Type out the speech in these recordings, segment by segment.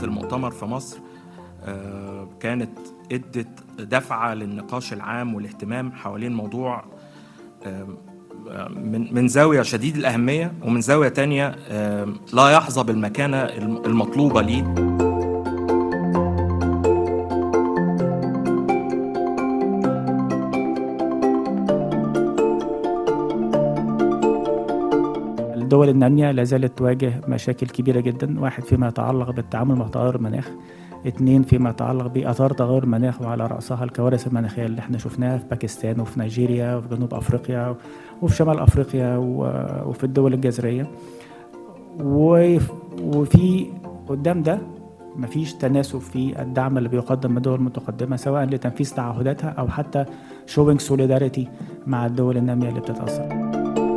المؤتمر في مصر آه، كانت ادت دفعه للنقاش العام والاهتمام حوالين موضوع آه، من من زاويه شديد الاهميه ومن زاويه تانية آه، لا يحظى بالمكانه المطلوبه ليه الدول النامية لا زالت تواجه مشاكل كبيرة جدا واحد فيما يتعلق بالتعامل مع تغير المناخ اتنين فيما يتعلق بآثار تغير المناخ وعلى رأسها الكوارث المناخية اللي احنا شفناها في باكستان وفي نيجيريا وفي جنوب أفريقيا وفي شمال أفريقيا وفي الدول الجزرية وفي قدام ده مفيش تناسب في الدعم اللي بيقدم من الدول المتقدمة سواء لتنفيذ تعهداتها أو حتى showing solidarity مع الدول النامية اللي بتتأثر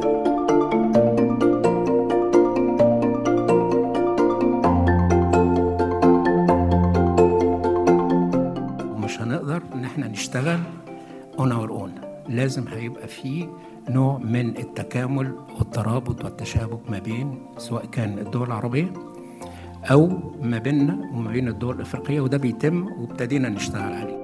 مش هنقدر ان احنا نشتغل اون اور اون لازم هيبقى في نوع من التكامل والترابط والتشابك ما بين سواء كان الدول العربيه او ما بيننا وما بين الدول الافريقيه وده بيتم وابتدينا نشتغل عليه